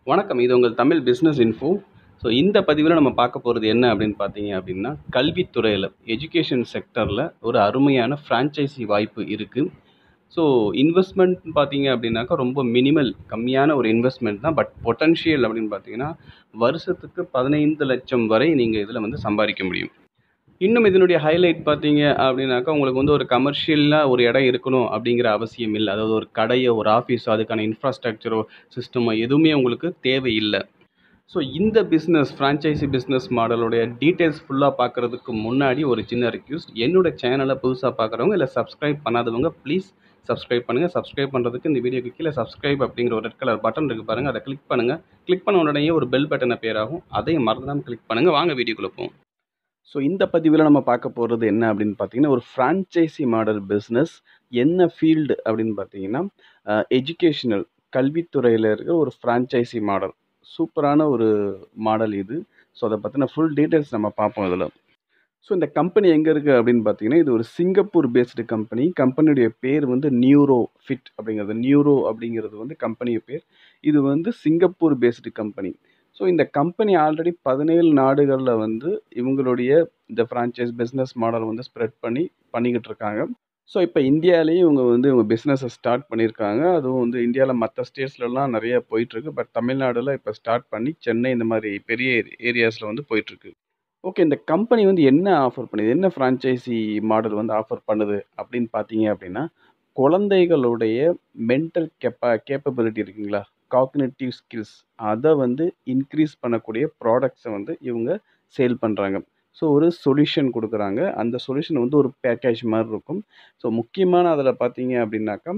வணக்கம் இது உங்கள் தமிழ் பிஸ்னஸ் இன்ஃபோ ஸோ இந்த பதிவில் நம்ம பார்க்க போகிறது என்ன அப்படின்னு பார்த்தீங்க அப்படின்னா கல்வித்துறையில் எஜுகேஷன் செக்டரில் ஒரு அருமையான ஃப்ரான்ச்சைசி வாய்ப்பு இருக்குது ஸோ இன்வெஸ்ட்மெண்ட் பார்த்தீங்க அப்படின்னாக்கா ரொம்ப மினிமல் கம்மியான ஒரு இன்வெஸ்ட்மெண்ட் தான் பட் பொட்டன்ஷியல் அப்படின்னு பார்த்தீங்கன்னா வருஷத்துக்கு பதினைந்து லட்சம் வரை நீங்கள் இதில் வந்து சம்பாதிக்க முடியும் இன்னும் இதனுடைய ஹைலைட் பார்த்தீங்க அப்படின்னாக்கா உங்களுக்கு வந்து ஒரு கமர்ஷியலாக ஒரு இடம் இருக்கணும் அப்படிங்கிற அவசியம் இல்லை அதாவது ஒரு கடையோ ஒரு ஆஃபீஸோ அதுக்கான இன்ஃப்ராஸ்ட்ரக்சரோ சிஸ்டமோ எதுவுமே உங்களுக்கு தேவையில்லை ஸோ இந்த பிஸ்னஸ் ஃப்ரான்ச்சைசி பிஸ்னஸ் மாடலுடைய டீட்டெயில்ஸ் ஃபுல்லாக பார்க்குறதுக்கு முன்னாடி ஒரு சின்ன ரிக்வஸ்ட் என்னோட சேனலை புதுசாக பார்க்குறவங்க இல்லை சப்ஸ்கிரைப் பண்ணாதவங்க ப்ளீஸ் சப்ஸ்கிரைப் பண்ணுங்கள் சப்ஸ்கிரைப் பண்ணுறதுக்கு இந்த வீடியோக்கு கீழே சப்ஸ்கிரைப் அப்படிங்கிற ஒரு ரெட் கலர் பட்டன் இருக்குது பாருங்கள் அதை கிளிக் பண்ணுங்கள் கிளிக் பண்ண உடனே ஒரு பெல் பட்டனை பேராகும் அதையும் மறந்துடாமல் கிளிக் பண்ணுங்கள் வாங்க வீடியோக்குள்ளே போவோம் ஸோ இந்த பதிவில் நம்ம பார்க்க போகிறது என்ன அப்படின்னு பார்த்தீங்கன்னா ஒரு ஃப்ரான்ச்சைசி மாடல் பிஸ்னஸ் என்ன ஃபீல்டு அப்படின்னு பார்த்தீங்கன்னா எஜுகேஷனல் கல்வித்துறையில் இருக்கிற ஒரு ஃப்ரான்ச்சைசி மாடல் சூப்பரான ஒரு மாடல் இது ஸோ அதை பற்றின ஃபுல் டீட்டெயில்ஸ் நம்ம பார்ப்போம் இதில் ஸோ இந்த கம்பெனி எங்கே இருக்குது அப்படின்னு பார்த்தீங்கன்னா இது ஒரு சிங்கப்பூர் பேஸ்டு கம்பெனி கம்பெனியுடைய பேர் வந்து நியூரோ ஃபிட் அப்படிங்கிறது நியூரோ அப்படிங்கிறது வந்து கம்பெனி பேர் இது வந்து சிங்கப்பூர் பேஸ்டு கம்பெனி ஸோ இந்த கம்பெனி ஆல்ரெடி பதினேழு நாடுகளில் வந்து இவங்களுடைய இந்த ஃப்ரான்ச்சைஸ் பிஸ்னஸ் மாடல் வந்து ஸ்ப்ரெட் பண்ணி பண்ணிக்கிட்டு இருக்காங்க ஸோ இப்போ இந்தியாவிலேயும் இவங்க வந்து இவங்க பிஸ்னஸை ஸ்டார்ட் பண்ணியிருக்காங்க அதுவும் வந்து இந்தியாவில் மற்ற ஸ்டேட்ஸ்லலாம் நிறைய போயிட்டுருக்கு பட் தமிழ்நாடுல இப்போ ஸ்டார்ட் பண்ணி சென்னை இந்த மாதிரி பெரிய ஏரியாஸில் வந்து போயிட்டுருக்கு ஓகே இந்த கம்பெனி வந்து என்ன ஆஃபர் பண்ணுது என்ன ஃப்ரான்ச்சைசி மாடல் வந்து ஆஃபர் பண்ணுது அப்படின்னு பார்த்தீங்க அப்படின்னா குழந்தைகளுடைய மென்டல் கெப்பா கேப்பபிலிட்டி இருக்குங்களா காக்னேட்டிவ் ஸ்கில்ஸ் அதை வந்து இன்க்ரீஸ் பண்ணக்கூடிய ப்ராடக்ட்ஸை வந்து இவங்க சேல் பண்ணுறாங்க ஸோ ஒரு சொல்யூஷன் கொடுக்குறாங்க அந்த சொல்யூஷன் வந்து ஒரு பேக்கேஜ் மாதிரி இருக்கும் ஸோ முக்கியமான அதில் பார்த்தீங்க அப்படின்னாக்கா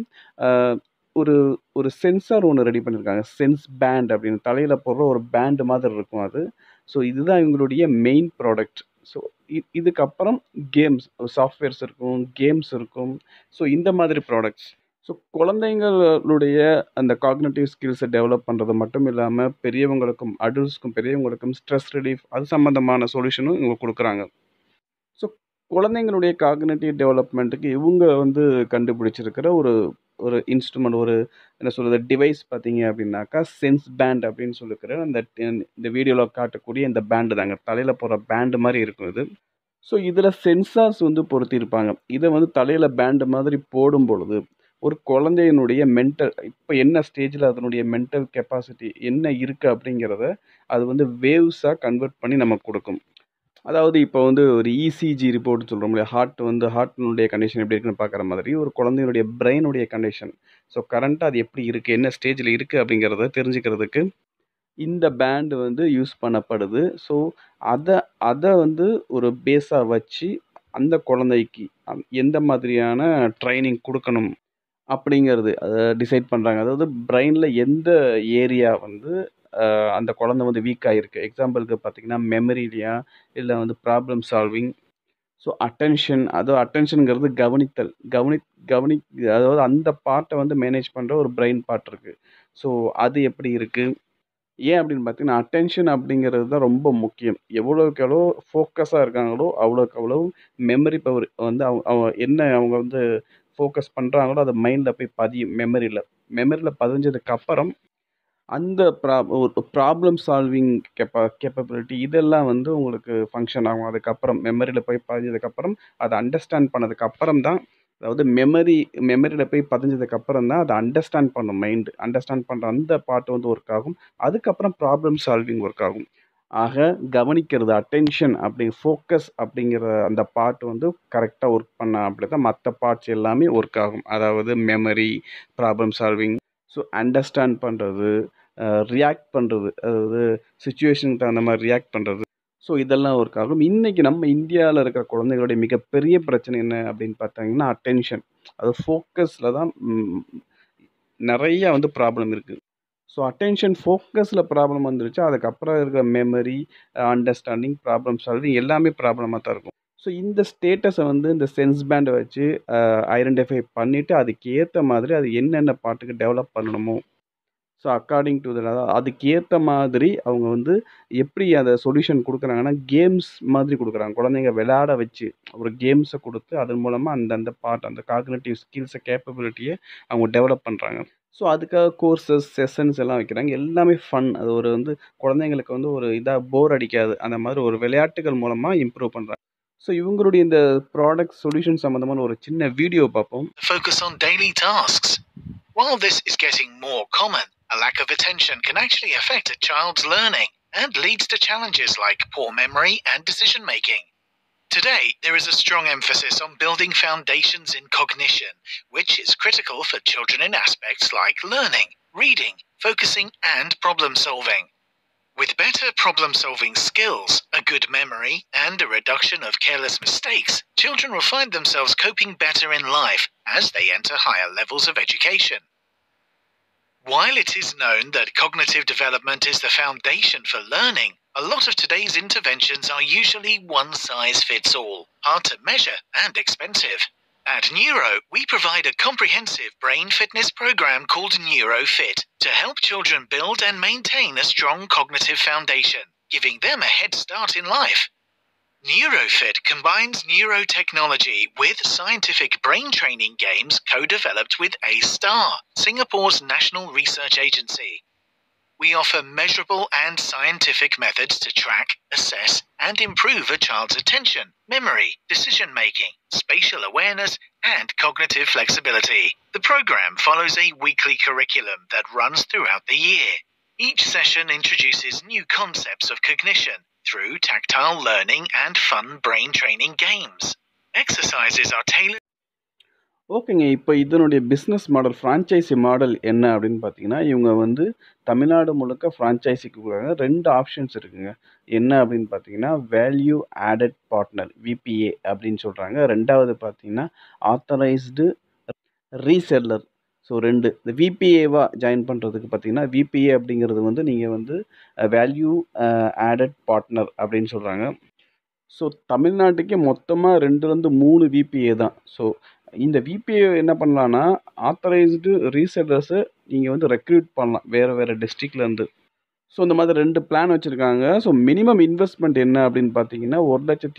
ஒரு ஒரு சென்சார் ஒன்று ரெடி பண்ணியிருக்காங்க சென்ஸ் பேண்ட் அப்படின்னு தலையில் போடுற ஒரு பேண்டு மாதிரி இருக்கும் அது ஸோ இதுதான் இவங்களுடைய மெயின் ப்ராடக்ட் ஸோ இதுக்கப்புறம் கேம்ஸ் சாஃப்ட்வேர்ஸ் இருக்கும் கேம்ஸ் இருக்கும் ஸோ இந்த மாதிரி ப்ராடக்ட்ஸ் ஸோ குழந்தைங்களுடைய அந்த காக்னேட்டிவ் ஸ்கில்ஸை டெவலப் பண்ணுறது மட்டும் இல்லாமல் பெரியவங்களுக்கும் அடல்ட்ஸ்க்கும் பெரியவங்களுக்கும் ஸ்ட்ரெஸ் ரிலீஃப் அது சம்மந்தமான சொல்யூஷனும் இவங்க கொடுக்குறாங்க ஸோ குழந்தைங்களுடைய காக்னேட்டிவ் டெவலப்மெண்ட்டுக்கு இவங்க வந்து கண்டுபிடிச்சிருக்கிற ஒரு ஒரு இன்ஸ்ட்ருமெண்ட் ஒரு என்ன சொல்கிறது டிவைஸ் பார்த்தீங்க அப்படின்னாக்கா சென்ஸ் பேண்ட் அப்படின்னு சொல்லிக்கிற அந்த இந்த வீடியோவில் காட்டக்கூடிய இந்த பேண்டு தாங்க தலையில் போகிற பேண்டு மாதிரி இருக்கும் இது ஸோ இதில் சென்சார்ஸ் வந்து பொருத்தியிருப்பாங்க இதை வந்து தலையில் பேண்டு மாதிரி போடும் பொழுது ஒரு குழந்தையினுடைய மென்டல் இப்போ என்ன ஸ்டேஜில் அதனுடைய மென்டல் கெப்பாசிட்டி என்ன இருக்குது அப்படிங்கிறத அது வந்து வேவ்ஸாக கன்வெர்ட் பண்ணி நமக்கு கொடுக்கும் அதாவது இப்போ வந்து ஒரு இசிஜி ரிப்போர்ட் சொல்கிறோம் இல்லையா ஹார்ட் வந்து ஹார்ட்டினுடைய கண்டிஷன் எப்படி இருக்குன்னு பார்க்குற மாதிரி ஒரு குழந்தையுடைய பிரெயினுடைய கண்டிஷன் ஸோ கரண்ட்டாக அது எப்படி இருக்குது என்ன ஸ்டேஜில் இருக்குது அப்படிங்கிறத தெரிஞ்சுக்கிறதுக்கு இந்த பேண்டு வந்து யூஸ் பண்ணப்படுது ஸோ அதை அதை வந்து ஒரு பேஸாக வச்சு அந்த குழந்தைக்கு எந்த மாதிரியான ட்ரைனிங் கொடுக்கணும் அப்படிங்கிறது அதை டிசைட் பண்ணுறாங்க அதாவது பிரெயினில் எந்த ஏரியா வந்து அந்த குழந்தை வந்து வீக் ஆகிருக்கு எக்ஸாம்பிளுக்கு பார்த்தீங்கன்னா மெமரிலையா இல்லை வந்து ப்ராப்ளம் சால்விங் ஸோ அட்டென்ஷன் அதோ அட்டென்ஷனுங்கிறது கவனித்தல் கவனி கவனி அதாவது அந்த பார்ட்டை வந்து மேனேஜ் பண்ணுற ஒரு பிரெயின் பார்ட் இருக்குது ஸோ அது எப்படி இருக்குது ஏன் அப்படின்னு பார்த்தீங்கன்னா அட்டென்ஷன் அப்படிங்கிறது தான் ரொம்ப முக்கியம் எவ்வளோக்கு எவ்வளோ ஃபோக்கஸாக இருக்காங்களோ அவ்வளோக்கு அவ்வளோ மெமரி பவர் வந்து அவங்க என்ன அவங்க வந்து ஃபோக்கஸ் பண்ணுறாங்களோ அது மைண்டில் போய் பதியும் மெமரியில் மெமரியில் பதிஞ்சதுக்கு அப்புறம் அந்த ப்ரா ஒரு ப்ராப்ளம் சால்விங் கெப்பா கேப்பபிலிட்டி இதெல்லாம் வந்து உங்களுக்கு ஃபங்க்ஷன் ஆகும் அதுக்கப்புறம் மெமரியில் போய் பதிஞ்சதுக்கப்புறம் அதை அண்டர்ஸ்டாண்ட் பண்ணதுக்கப்புறம் தான் அதாவது மெமரி மெமரியில் போய் பதிஞ்சதுக்கப்புறம் தான் அதை அண்டர்ஸ்டாண்ட் பண்ணும் மைண்டு அண்டர்ஸ்டாண்ட் பண்ணுற அந்த பார்ட் வந்து ஒர்க் ஆகும் அதுக்கப்புறம் ப்ராப்ளம் சால்விங் ஒர்க் ஆகும் ஆக கவனிக்கிறது அட்டென்ஷன் அப்படி ஃபோக்கஸ் அப்படிங்கிற அந்த பார்ட் வந்து கரெக்டாக ஒர்க் பண்ண அப்படி தான் மற்ற பார்ட்ஸ் எல்லாமே ஒர்க் ஆகும் அதாவது memory problem solving so understand பண்ணுறது ரியாக்ட் பண்ணுறது அதாவது சுச்சுவேஷனுக்கு தகுந்த மாதிரி ரியாக்ட் பண்ணுறது ஸோ இதெல்லாம் ஒர்க் ஆகும் இன்றைக்கி நம்ம இந்தியாவில் இருக்கிற குழந்தைகளுடைய மிகப்பெரிய பிரச்சனை என்ன அப்படின்னு பார்த்தாங்கன்னா அட்டென்ஷன் அது ஃபோக்கஸில் தான் நிறையா வந்து ப்ராப்ளம் இருக்குது ஸோ அட்டென்ஷன் ஃபோக்கஸில் ப்ராப்ளம் வந்துருச்சு அதுக்கப்புறம் இருக்கிற மெமரி அண்டர்ஸ்டாண்டிங் ப்ராப்ளம் சால்விங் எல்லாமே ப்ராப்ளமாக தான் இருக்கும் ஸோ இந்த ஸ்டேட்டஸை வந்து இந்த சென்ஸ் பேண்டை வச்சு ஐடென்டிஃபை பண்ணிவிட்டு அதுக்கு ஏற்ற மாதிரி அது என்னென்ன பாட்டுக்கு டெவலப் பண்ணணுமோ ஸோ அக்கார்டிங் டு தட் அதாவது அதுக்கு ஏற்ற மாதிரி அவங்க வந்து எப்படி அதை சொல்யூஷன் கொடுக்குறாங்கன்னா கேம்ஸ் மாதிரி கொடுக்குறாங்க குழந்தைங்க விளையாட வச்சு ஒரு கேம்ஸை கொடுத்து அதன் மூலமாக அந்தந்த பார்ட் அந்த காக்னேட்டிவ் ஸ்கில்ஸை கேப்பபிலிட்டியை அவங்க டெவலப் பண்ணுறாங்க ஸோ அதுக்காக கோர்சஸ், செஷன்ஸ் எல்லாம் வைக்கிறாங்க. எல்லாமே ஃபன். அது ஒரு வந்து குழந்தைங்களுக்கு வந்து ஒரு இதா போர் அடிக்காது. அந்த மாதிரி ஒரு விளையாட்டுகள் மூலமா இம்ப்ரூவ் பண்றாங்க. ஸோ இவங்களுடைய இந்த ப்ராடக்ட் சொல்யூஷன் சம்மந்தமான ஒரு சின்ன வீடியோ பார்ப்போம். focus on daily tasks. While this is getting more common, a lack of attention can actually affect a child's learning and leads to challenges like poor memory and decision making. Today, there is a strong emphasis on building foundations in cognition, which is critical for children in aspects like learning, reading, focusing, and problem solving. With better problem solving skills, a good memory, and a reduction of careless mistakes, children will find themselves coping better in life as they enter higher levels of education. While it is known that cognitive development is the foundation for learning, a lot of today's interventions are usually one size fits all, hard to measure, and expensive. At Neuro, we provide a comprehensive brain fitness program called NeuroFit to help children build and maintain a strong cognitive foundation, giving them a head start in life. NeuroFit combines neurotechnology with scientific brain training games co developed with A Star, Singapore's national research agency. We offer measurable and scientific methods to track, assess, and improve a child's attention, memory, decision making, spatial awareness, and cognitive flexibility. The program follows a weekly curriculum that runs throughout the year. Each session introduces new concepts of cognition through tactile learning and fun brain training games. Exercises are tailored. ஓகேங்க. இப்போ இதனுடைய business model, franchisee model என்ன அப்படின்னு பார்த்தீங்கன்னா, இவங்க வந்து தமிழ்நாடு முழுக்க ஃப்ரான்ச்சைசிக்கு குடுக்குறாங்க. 2 ஆப்ஷன்ஸ் இருக்குங்க. என்ன அப்படின்னு பார்த்தீங்கன்னா, வேல்யூ ஆடட் பார்ட்னர் விபிஏ அப்படின்னு சொல்றாங்க. 2வது பார்த்தீங்கன்னா, ஆத்தரைஸ்டு ரீசெல்லர். ஸோ 2 இந்த விபிஏவா ஜாயின் பண்றதுக்கு பார்த்தீங்கன்னா, விபிஏ அப்படிங்கிறது வந்து நீங்க வந்து uh value uh added partner அப்படின்னு சொல்றாங்க. ஸோ தமிழ்நாட்டுக்கே மொத்தமா 2லருந்து 3 விபிஏ தான். ஸோ இந்த விபிஏ என்ன பண்ணலான்னா, ஆத்தரைஸ்டு ரீசெல்லர்ஸ நீங்க வந்து ரெக்ரூட் பண்ணலாம். வேற வேற டிஸ்ட்ரிக்ட்லேருந்து. ஸோ இந்த மாதிரி 2 பிளான் வச்சிருக்காங்க. ஸோ மினிமம் இன்வெஸ்ட்மென்ட் என்ன அப்படின்னு பார்த்தீங்கன்னா, ரூ.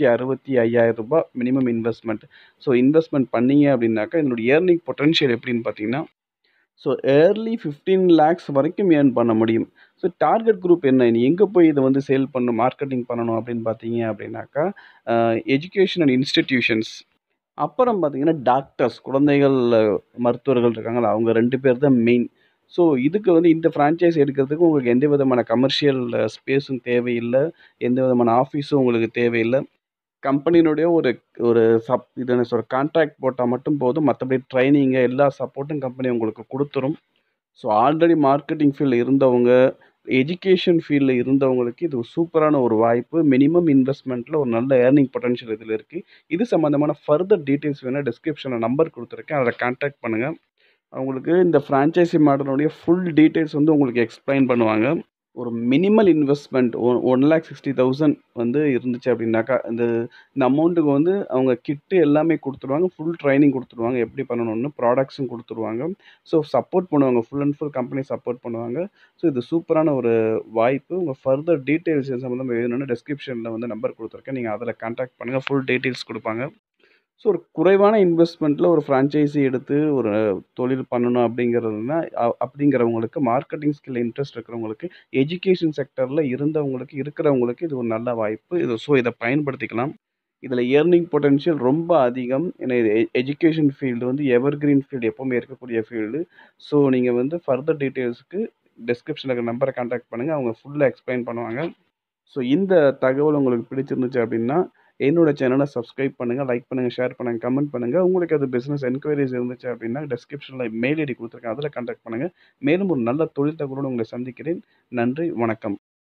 1,65,000 மினிமம் இன்வெஸ்ட்மென்ட். ஸோ இன்வெஸ்ட்மென்ட் பண்ணீங்க அப்படின்னாக்கா, இதனுடைய ஏர்னிங் பொட்டன்ஷியல் எப்படின்னு பார்த்தீங்கன்னா, ஸோ இயர்லி 15 லேக்ஸ் வரைக்கும் ஏர்ன் பண்ண முடியும். ஸோ டார்கெட் குரூப் என்ன? நீ எங்க போய் இத வந்து சேல் பண்ணணும், மார்க்கெட்டிங் பண்ணணும் அப்படின்னு பார்த்தீங்க அப்படின்னாக்கா, அ எஜுகேஷன் அண்ட் இன்ஸ்டிடியூஷன்ஸ். அப்புறம் பார்த்தீங்கன்னா, டாக்டர்ஸ் குழந்தைகள் மருத்துவர்கள் இருக்காங்கல்ல, அவங்க 2 பேர் தான் மெயின். ஸோ இதுக்கு வந்து இந்த ஃப்ரான்ச்சைஸ் எடுக்கிறதுக்கு உங்களுக்கு எந்த விதமான கமர்ஷியல் ஸ்பேஸும் தேவையில்ல. எந்த விதமான ஆஃபீஸும் உங்களுக்கு தேவையில்ல. கம்பெனியினுடைய ஒரு ஒரு சப் இது என்ன சொல்றது கான்ட்ராக்ட் போட்டா மட்டும் போதும். மத்தபடி ட்ரெய்னிங் எல்லா சப்போர்ட்டும் கம்பெனி உங்களுக்கு குடுத்துரும். ஸோ ஆல்ரெடி மார்க்கெட்டிங் ஃபீல்ட்ல இருந்தவங்க, எஜுகேஷன் ஃபீல்ட்ல இருந்தவங்களுக்கு இது ஒரு சூப்பரான ஒரு வாய்ப்பு. மினிமம் இன்வெஸ்ட்மென்ட்ல ஒரு நல்ல ஏர்னிங் பொட்டன்ஷியல் இதுல இருக்கு. இது சம்மந்தமான ஃபர்தர் டீட்டெயில்ஸ் வேணா டிஸ்கிரிப்ஷன்ல நம்பர் குடுத்துருக்கேன். அதில கான்டாக்ட் பண்ணுங்க. அவங்களுக்கு இந்த ஃப்ரான்ச்சைசி மாடலுடைய ஃபுல் டீட்டெயில்ஸ் வந்து உங்களுக்கு எக்ஸ்பிளைன் பண்ணுவாங்க. ஒரு மினிமல் இன்வெஸ்ட்மென்ட் ஒ 1,60,000 வந்து இருந்துச்சு அப்படின்னாக்கா, இந்த இந்த அமௌண்ட்டுக்கு வந்து அவங்க கிட் எல்லாமே குடுத்துருவாங்க. ஃபுல் ட்ரெய்னிங் குடுத்துருவாங்க. எப்படி பண்ணணும்னு ப்ராடக்ட்ஸும் குடுத்துருவாங்க. ஸோ சப்போர்ட் பண்ணுவாங்க. Full and full company support பண்ணுவாங்க. ஸோ இது சூப்பரான ஒரு வாய்ப்பு. உங்க ஃபர்தர் டீட்டெயில்ஸ் இது சம்மந்தமா வேணும்னா டிஸ்கிரிப்ஷன்ல வந்து நம்பர் குடுத்துருக்கேன். நீங்க அதில கான்டாக்ட் பண்ணுங்க. ஃபுல் டீட்டெயில்ஸ் குடுப்பாங்க. ஸோ ஒரு குறைவான இன்வெஸ்ட்மென்ட்ல ஒரு ஃப்ரான்ச்சைசி எடுத்து ஒரு தொழில் பண்ணணும் அப்படிங்கிறதுனா அ அப்படிங்கிறவங்களுக்கு மார்க்கெட்டிங் ஸ்கில்ல இன்ட்ரெஸ்ட் இருக்கிறவங்களுக்கு, எஜுகேஷன் செக்டார்ல இருந்தவங்களுக்கு இருக்கிறவங்களுக்கு இது ஒரு நல்ல வாய்ப்பு. இது ஸோ இத பயன்படுத்திக்கலாம். இதில ஏர்னிங் பொட்டன்ஷியல் ரொம்ப அதிகம். ஏன்னா இது எ எஜுகேஷன் ஃபீல்டு வந்து எவர்கிரீன் ஃபீல்டு எப்பவுமே இருக்கக்கூடிய ஃபீல்டு. ஸோ நீங்க வந்து ஃபர்தர் டீட்டெயில்ஸ்க்கு டிஸ்கிரிப்ஷன்ல இருக்கிற நம்பர கான்டாக்ட் பண்ணுங்க. அவங்க ஃபுல்லா எக்ஸ்பிளைன் பண்ணுவாங்க. ஸோ இந்த தகவல் உங்களுக்கு பிடிச்சிருந்துச்சு அப்படின்னா, என்னோட சேனல சப்ஸ்கிரைப் பண்ணுங்க, லைக் பண்ணுங்க, ஷேர் பண்ணுங்க, கமெண்ட் பண்ணுங்க. உங்களுக்கு அது பிசினஸ் என்குயரீஸ் இருந்துச்சு அப்படின்னா, டிஸ்கிரிப்ஷன்ல மெயில் ஐடி குடுத்துருக்கேன். அதில கான்டாக்ட் பண்ணுங்க. மேலும் ஒரு நல்ல தொழில் தகவலோடு உங்களை சந்திக்கிறேன். நன்றி, வணக்கம்.